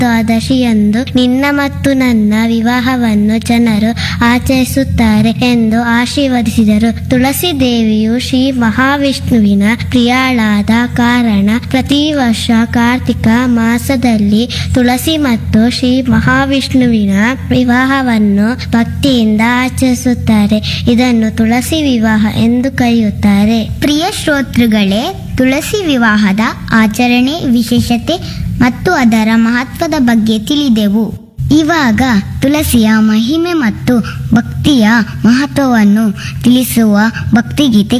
ದ್ವಾದಶಿಯಂದು ನಿನ್ನ ಮತ್ತು ನನ್ನ ವಿವಾಹವನ್ನು ಜನರು ಆಚರಿಸುತ್ತಾರೆ ಎಂದು ಆಶೀರ್ವದಿಸಿದರು ತುಳಸಿ ದೇವಿಯು ಶ್ರೀ ಮಹಾವಿಷ್ಣುವಿನ ಪ್ರಿಯಾಳಾದ ಕಾರಣ ಪ್ರತಿ ವರ್ಷ ಕಾರ್ತಿಕ ಮಾಸದಲ್ಲಿ ತುಳಸಿ ಮತ್ತು ಶ್ರೀ ಮಹಾವಿಷ್ಣುವಿನ ವಿವಾಹವನ್ನು ಭಕ್ತಿಯಿಂದ ಆಚರಿಸುತ್ತಾರೆ ಇದನ್ನು ತುಳಸಿ ವಿವಾಹ ಎಂದು ಕರೆಯುತ್ತಾರೆ ಪ್ರಿಯ ಶ್ರೋತೃಗಳೇ ತುಳಸಿ ವಿವಾಹದ ಆಚರಣೆ ವಿಶೇಷತೆ ಮತ್ತು ಅದರ ಮಹತ್ವದ ಬಗ್ಗೆ ತಿಳಿದೆವು ಇವಾಗ ತುಳಸಿಯ ಮಹಿಮೆ ಮತ್ತು ಭಕ್ತಿಯ ಮಹತ್ವವನ್ನು ತಿಳಿಸುವ ಭಕ್ತಿಗೀತೆ